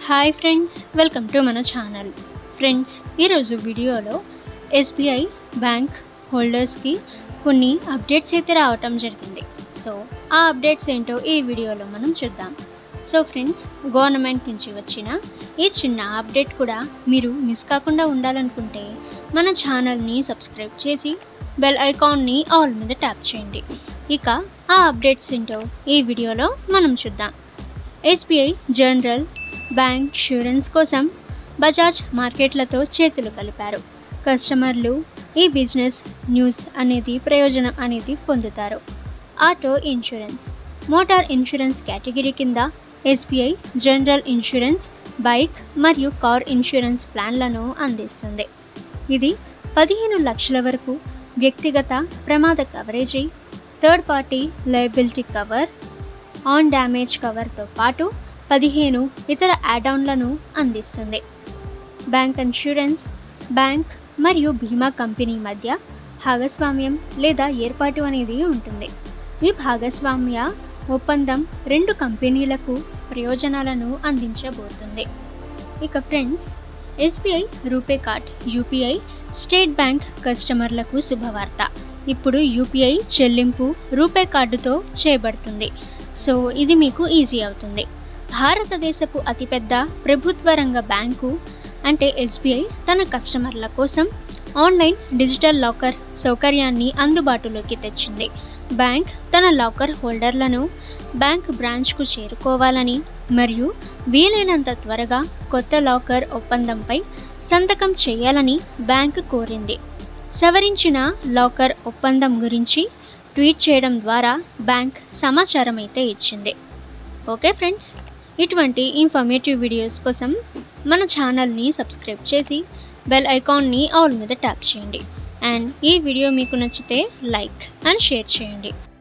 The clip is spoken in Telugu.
హాయ్ ఫ్రెండ్స్ వెల్కమ్ టు మన ఛానల్ ఫ్రెండ్స్ ఈరోజు వీడియోలో ఎస్బీఐ బ్యాంక్ హోల్డర్స్కి కొన్ని అప్డేట్స్ అయితే రావటం జరిగింది సో ఆ అప్డేట్స్ ఏంటో ఈ వీడియోలో మనం చూద్దాం సో ఫ్రెండ్స్ గవర్నమెంట్ నుంచి వచ్చిన ఈ చిన్న అప్డేట్ కూడా మీరు మిస్ కాకుండా ఉండాలనుకుంటే మన ఛానల్ని సబ్స్క్రైబ్ చేసి బెల్ ఐకాన్ని ఆల్ మీద ట్యాప్ చేయండి ఇక ఆ అప్డేట్స్ ఏంటో ఈ వీడియోలో మనం చూద్దాం ఎస్బీఐ జనరల్ బ్యాంక్ ఇన్సూరెన్స్ కోసం బజాజ్ మార్కెట్లతో చేతులు కలిపారు కస్టమర్లు ఈ బిజినెస్ న్యూస్ అనేది ప్రయోజనం అనేది పొందుతారు auto insurance motor insurance category కింద ఎస్బీఐ జనరల్ ఇన్సూరెన్స్ బైక్ మరియు కార్ ఇన్సూరెన్స్ ప్లాన్లను అందిస్తుంది ఇది పదిహేను లక్షల వరకు వ్యక్తిగత ప్రమాద coverage third party liability cover on damage కవర్తో పాటు పదిహేను ఇతర యాడౌన్లను అందిస్తుంది బ్యాంక్ ఇన్సూరెన్స్ బ్యాంక్ మరియు బీమా కంపెనీ మధ్య భాగస్వామ్యం లేదా ఏర్పాటు అనేది ఉంటుంది ఈ భాగస్వామ్య ఒప్పందం రెండు కంపెనీలకు ప్రయోజనాలను అందించబోతుంది ఇక friends SBI RuPay card UPI state bank కస్టమర్లకు శుభవార్త ఇప్పుడు యూపీఐ చెల్లింపు రూపే కార్డుతో చేయబడుతుంది సో ఇది మీకు ఈజీ అవుతుంది భారతదేశపు అతిపెద్ద ప్రభుత్వ రంగ బ్యాంకు అంటే ఎస్బీఐ తన కస్టమర్ల కోసం ఆన్లైన్ డిజిటల్ లాకర్ సౌకర్యాన్ని అందుబాటులోకి తెచ్చింది బ్యాంక్ తన లాకర్ హోల్డర్లను బ్యాంక్ బ్రాంచ్కు చేరుకోవాలని మరియు వీలైనంత త్వరగా కొత్త లాకర్ ఒప్పందంపై సంతకం చేయాలని బ్యాంక్ కోరింది సవరించిన లాకర్ ఒప్పందం గురించి ట్వీట్ చేయడం ద్వారా బ్యాంక్ సమాచారం అయితే ఇచ్చింది ఓకే ఫ్రెండ్స్ ఇటువంటి ఇన్ఫర్మేటివ్ వీడియోస్ కోసం మన ఛానల్ని సబ్స్క్రైబ్ చేసి బెల్ ఐకాన్ని ఆల్ మీద ట్యాప్ చేయండి అండ్ ఈ వీడియో మీకు నచ్చితే లైక్ అండ్ షేర్ చేయండి